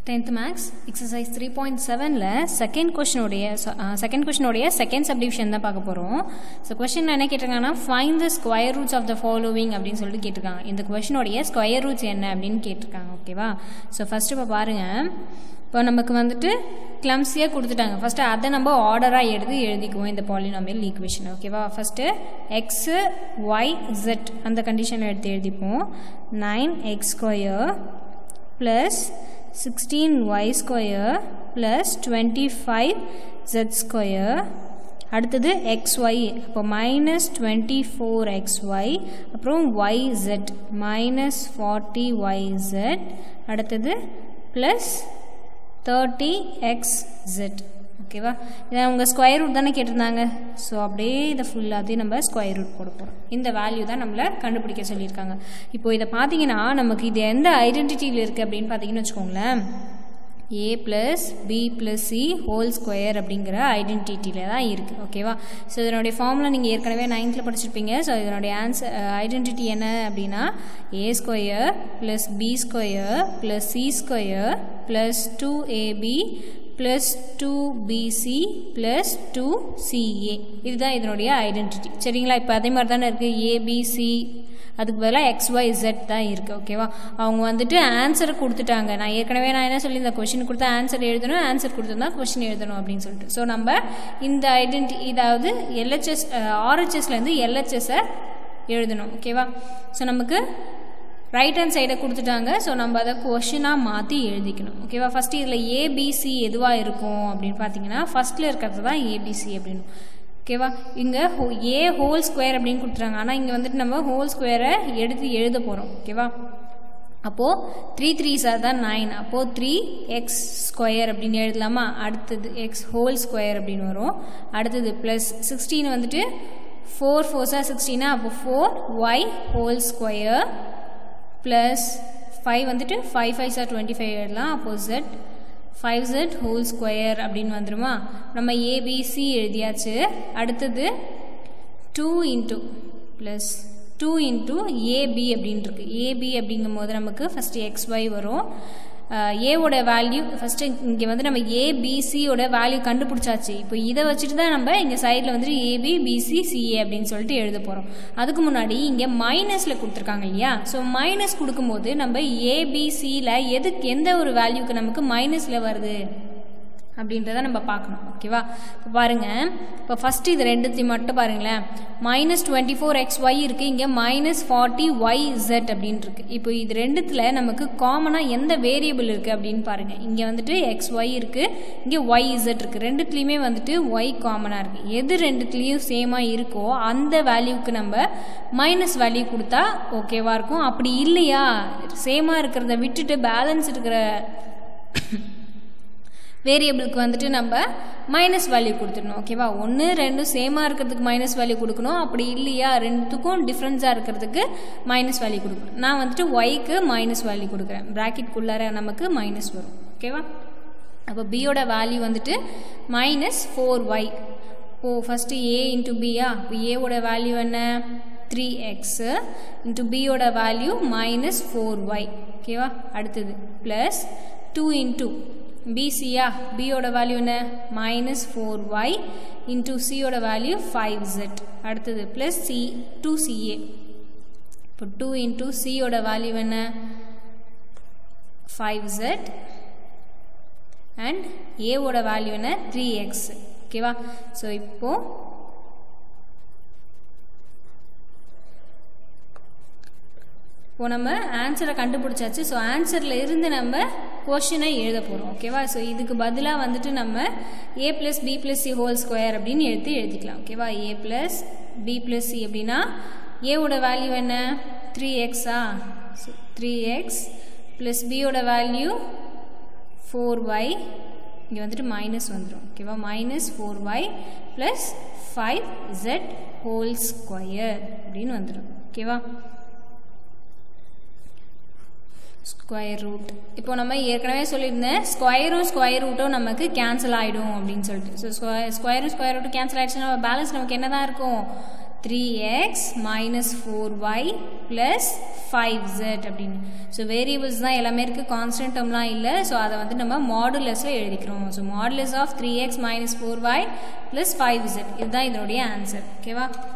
tenth maths exercise three point செவனில் second கொஷனுடைய second கொஷனுடைய செகண்ட் சப்டிவிஷன் தான் பார்க்க போகிறோம் ஸோ கொஷின் என்ன கேட்டிருக்காங்கன்னா find the square roots of the following அப்படின்னு சொல்லிட்டு கேட்டிருக்காங்க இந்த கொஷனுடைய ஸ்கொயர் ரூட்ஸ் என்ன அப்படின்னு கேட்டிருக்காங்க ஓகேவா ஸோ ஃபஸ்ட்டு இப்போ பாருங்கள் இப்போ நமக்கு வந்துட்டு கிளம்ஸியாக கொடுத்துட்டாங்க ஃபஸ்ட்டு அதை நம்ம ஆர்டராக எடுத்து எழுதிக்குவோம் இந்த பாலினாமியல் ஈக்குவேஷன் ஓகேவா ஃபஸ்ட்டு எக்ஸு ஒய் ஜெட் அந்த கண்டிஷனில் எடுத்து எழுதிப்போம் nine X square plus sixteen Y square plus twenty five Z square அடுத்தது எக்ஸ் ஒய் அப்போ minus twenty four X Y அப்புறம் Y Z minus forty Y Z அடுத்தது plus thirty X Z ஓகேவா இதை அவங்க ஸ்கொயர் ரூட் தானே கேட்டிருந்தாங்க so அப்படியே இதை ஃபுல்லாத்தையும் நம்ம ஸ்கொயர் ரூட் போட போகிறோம் இந்த வேல்யூ தான் நம்மளை கண்டுபிடிக்க சொல்லியிருக்காங்க இப்போ இதை பார்த்தீங்கன்னா நமக்கு இது எந்த ஐடென்டிட்டியில் இருக்குது அப்படின்னு பார்த்தீங்கன்னு வச்சுக்கோங்களேன் A plus B plus C whole square அப்படிங்கிற ஐடென்டிட்டியில் தான் இருக்குது ஓகேவா ஸோ இதனுடைய ஃபார்மில் நீங்கள் ஏற்கனவே நைன்த்தில் படிச்சிருப்பீங்க ஸோ இதனுடைய ஆன்சர் ஐடென்டிட்டி என்ன அப்படின்னா A square plus B square plus C square plus two AB plus two BC plus two CA இதுதான் இதனுடைய ஐடென்டிட்டி சரிங்களா இப்போ அதே மாதிரி தானே இருக்குது ஏபிசி அதுக்கு பதிலாக எக்ஸ் ஒய் ஜெட் தான் இருக்குது ஓகேவா அவங்க வந்துட்டு ஆன்சரை கொடுத்துட்டாங்க நான் ஏற்கனவே நான் என்ன சொல்லி இந்த கொஷின் கொடுத்தா ஆன்சர் எழுதணும் ஆன்சர் கொடுத்துருந்தா கொஷின் எழுதணும் அப்படின்னு சொல்லிட்டு ஸோ நம்ம இந்த ஐடென்டி இதாவது எல்ஹெச்எஸ் ஆர்ஹெச்எஸ்லேருந்து எல்ஹெச்எஸை எழுதணும் ஓகேவா ஸோ நமக்கு ரைட் ஹேண்ட் சைடை கொடுத்துட்டாங்க ஸோ நம்ம அதை கொஷினாக மாற்றி எழுதிக்கணும் ஓகேவா ஃபஸ்ட்டு இதில் ஏபிசி எதுவாக இருக்கும் அப்படின்னு பார்த்தீங்கன்னா ஃபஸ்ட்டில் இருக்கிறது தான் ஏபிசி அப்படின்னு ஓகேவா இங்கே ஏ ஹோல் ஸ்கொயர் அப்படின்னு கொடுத்துறாங்க ஆனால் இங்கே வந்துட்டு நம்ம ஹோல் ஸ்கொயரை எடுத்து எழுத போகிறோம் ஓகேவா அப்போது த்ரீ த்ரீ சார் தான் நைன் அப்போது த்ரீ எக்ஸ் ஸ்கொயர் அப்படின்னு எழுதலாமா அடுத்தது எக்ஸ் ஹோல் ஸ்கொயர் அப்படின்னு வரும் அடுத்தது ப்ளஸ் சிக்ஸ்டீன் வந்துட்டு ஃபோர் ஃபோர் சார் சிக்ஸ்டீனா அப்போ four Y whole square plus five வந்துட்டு ஃபைவ் ஃபைவ் சார் டுவெண்ட்டி ஃபைவ் எழுதலாம் அப்போது Z five Z whole square அப்படின்னு வந்துடுமா நம்ம ஏபிசி எழுதியாச்சு அடுத்தது two into plus two into AB அப்படின்ட்டுருக்கு ஏபி அப்படிங்கும் போது நமக்கு ஃபஸ்ட்டு எக்ஸ் ஒய் வரும் ஏவோட வேல்யூ ஃபஸ்ட்டு இங்கே வந்து நம்ம ஏபிசியோட வேல்யூ கண்டுபிடிச்சாச்சு இப்போ இதை வச்சுட்டு தான் நம்ம இங்கே சைடில் வந்துட்டு ஏபி பிசி சிஏ அப்படின்னு சொல்லிட்டு எழுத போகிறோம் அதுக்கு முன்னாடி இங்கே மைனஸில் கொடுத்துருக்காங்க இல்லையா ஸோ மைனஸ் கொடுக்கும்போது நம்ம ஏபிசியில் எதுக்கு எந்த ஒரு வேல்யூக்கு நமக்கு மைனஸில் வருது அப்படின்றத நம்ம பார்க்கணும் ஓகேவா இப்போ பாருங்கள் இப்போ ஃபஸ்ட்டு இது ரெண்டுத்தையும் மட்டும் பாருங்களேன் minus twenty four X Y இருக்குது இங்கே மைனஸ் ஃபார்ட்டி ஒய் ஜெட் அப்படின்ட்டு இருக்குது இப்போ இது ரெண்டுத்தில் நமக்கு காமனாக எந்த வேரியபிள் இருக்குது அப்படின்னு பாருங்கள் இங்கே வந்துட்டு எக்ஸ் ஒய் இருக்குது இங்கே ஒய் இசட் இருக்குது ரெண்டுத்துலேயுமே வந்துட்டு ஒய் காமனாக இருக்குது எது ரெண்டுத்துலேயும் சேமாக இருக்கோ அந்த வேல்யூக்கு நம்ம மைனஸ் வேல்யூ கொடுத்தா ஓகேவாக இருக்கும் அப்படி இல்லையா சேமாக இருக்கிறத விட்டுட்டு பேலன்ஸ் இருக்கிற வேரியபிளுக்கு வந்துட்டு நம்ம மைனஸ் வேல்யூ கொடுத்துடணும் ஓகேவா ஒன்று ரெண்டும் சேமாக இருக்கிறதுக்கு மைனஸ் வேல்யூ கொடுக்கணும் அப்படி இல்லையா ரெண்டுத்துக்கும் டிஃப்ரென்ஸாக இருக்கிறதுக்கு மைனஸ் வேல்யூ கொடுக்கணும் நான் வந்துட்டு ஒய்க்கு மைனஸ் வேல்யூ கொடுக்குறேன் ப்ராக்கெட்குள்ளார நமக்கு மைனஸ் வரும் ஓகேவா அப்போ பியோட வேல்யூ வந்துட்டு மைனஸ் ஃபோர் ஒய் ஓ ஃபஸ்ட்டு ஏ இன்ட்டு பியா இப்போ ஏவோட வேல்யூ என்ன த்ரீ எக்ஸு இன்ட்டு பியோட வேல்யூ மைனஸ் ஃபோர் ஒய் ஓகேவா அடுத்தது ப்ளஸ் டூ இன்ட்டு பிசியா பியோட வேல்யூ என்ன மைனஸ் ஃபோர் ஒய் இன்டூ சியோட வேல்யூ ஃபைவ் ஜெட் அடுத்தது ப்ளஸ் சி டூ சிஏ இப்போ டூ இன்டூ சியோட வேல்யூ என்ன ஃபைவ் ஜெட் அண்ட் ஏவோட வேல்யூ என்ன த்ரீ எக்ஸ் ஓகேவா ஸோ இப்போது இப்போ நம்ம ஆன்சரை கண்டுபிடிச்சாச்சு ஸோ ஆன்சரில் இருந்து நம்ம கொஷினை எழுத போகிறோம் ஓகேவா ஸோ இதுக்கு பதிலாக வந்துட்டு நம்ம A plus B plus C whole square அப்படின்னு எடுத்து எழுதிக்கலாம் ஓகேவா A plus B plus C அப்படின்னா ஏவோட வேல்யூ என்ன த்ரீ எக்ஸா ஸோ த்ரீ எக்ஸ் ப்ளஸ் பியோட வேல்யூ ஃபோர் ஒய் இங்கே வந்துட்டு மைனஸ் வந்துடும் ஓகேவா minus four Y plus five Z whole square அப்படின்னு வந்துடும் ஓகேவா ஸ்கொயர் ரூட் இப்போ நம்ம ஏற்கனவே சொல்லியிருந்தேன் ஸ்கொயரும் ஸ்கொயர் ரூட்டும் நமக்கு கேன்சல் ஆகிடும் அப்படின்னு சொல்லிட்டு ஸோ ஸ்கொயர் ஸ்கொயரும் ஸ்கொயர் ரூட்டும் கேன்சல் ஆகிடுச்சுன்னா பேலன்ஸ் நமக்கு என்ன தான் இருக்கும் three X minus four Y plus five Z அப்படின்னு ஸோ வேரியபிள்ஸ் தான் எல்லாமே இருக்குது கான்ஸ்டன்ட் டேர்ம்லாம் இல்லை ஸோ அதை வந்து நம்ம மாடுலஸில் எழுதிக்கிறோம் so modulus of three X minus four Y plus five Z இதுதான் இதனுடைய ஆன்சர் ஓகேவா